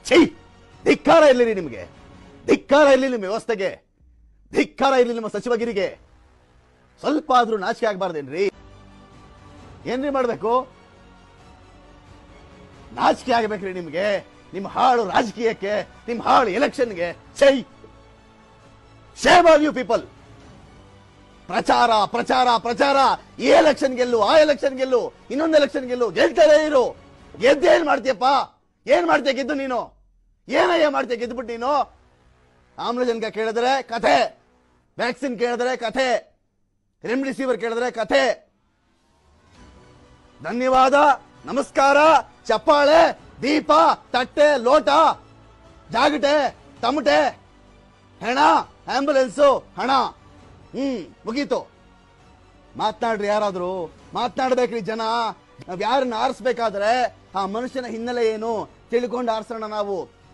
ಛೀ ಧಿಕ್ಕಾರ ಇರ್ಲಿ ನಿಮಗೆ ಧಿಕ್ಕಾರ ಇರ್ಲಿ ನಿಮ್ಮ ವ್ಯವಸ್ಥೆಗೆ ಧಿಕ್ಕಾರ ಇರ್ಲಿ ನಿಮ್ಮ ಸಚಿವಗಿರಿಗೆ ಸ್ವಲ್ಪ ಆದ್ರೂ ನಾಚಿಕೆ ಆಗ್ಬಾರ್ದೇನ್ರಿ ಏನ್ರಿ ಮಾಡ್ಬೇಕು ನಾಚಿಕೆ ಆಗ್ಬೇಕ್ರಿ ನಿಮ್ಗೆ ನಿಮ್ಮ ಹಾಳು ರಾಜಕೀಯಕ್ಕೆ ನಿಮ್ಮ ಹಾಳು ಎಲೆಕ್ಷನ್ಗೆ ಸೈ ಶೇಮ್ ಆನ್ ಯು ಪೀಪಲ್ ಪ್ರಚಾರ ಪ್ರಚಾರ ಪ್ರಚಾರ ಈ ಎಲೆಕ್ಷನ್ ಗೆಲ್ಲು ಆ ಎಲೆಕ್ಷನ್ ಗೆಲ್ಲು ಇನ್ನೊಂದು ಎಲೆಕ್ಷನ್ ಗೆಲ್ಲು ಗೆಲ್ತಾರೆ ಇರು ಗೆದ್ದು ಏನ್ ಮಾಡ್ತೀಯಪ್ಪ ಏನ್ ಮಾಡ್ತೀಯ ಗೆದ್ದು ನೀನು ಏನಯ್ಯ ಮಾಡ್ತೀಯ ಗೆದ್ದುಬಿಟ್ಟು ನೀನು ಆಮ್ಲಜನಕ ಕೇಳಿದ್ರೆ ಕಥೆ ವ್ಯಾಕ್ಸಿನ್ ಕೇಳಿದ್ರೆ ಕಥೆ ರೆಮ್ಡಿಸಿವಿರ್ ಕೇಳಿದ್ರೆ ಕಥೆ ಧನ್ಯವಾದ ನಮಸ್ಕಾರ ಚಪ್ಪಾಳೆ ದೀಪ ತಟ್ಟೆ ಲೋಟ ಜಾಗಟೆ ತಮಟೆ ಹೆಣ ಆಂಬುಲೆನ್ಸು ಹಣ ಹ್ಮ್ ಮುಗೀತು ಮಾತನಾಡ್ರಿ ಯಾರಾದ್ರೂ ಮಾತನಾಡ್ಬೇಕ್ರಿ ಜನ ನಾವ್ ಯಾರನ್ನ ಆರಿಸ್ಬೇಕಾದ್ರೆ ಆ ಮನುಷ್ಯನ ಹಿನ್ನೆಲೆ ಏನು ತಿಳ್ಕೊಂಡು ಆರಿಸೋಣ ನಾವು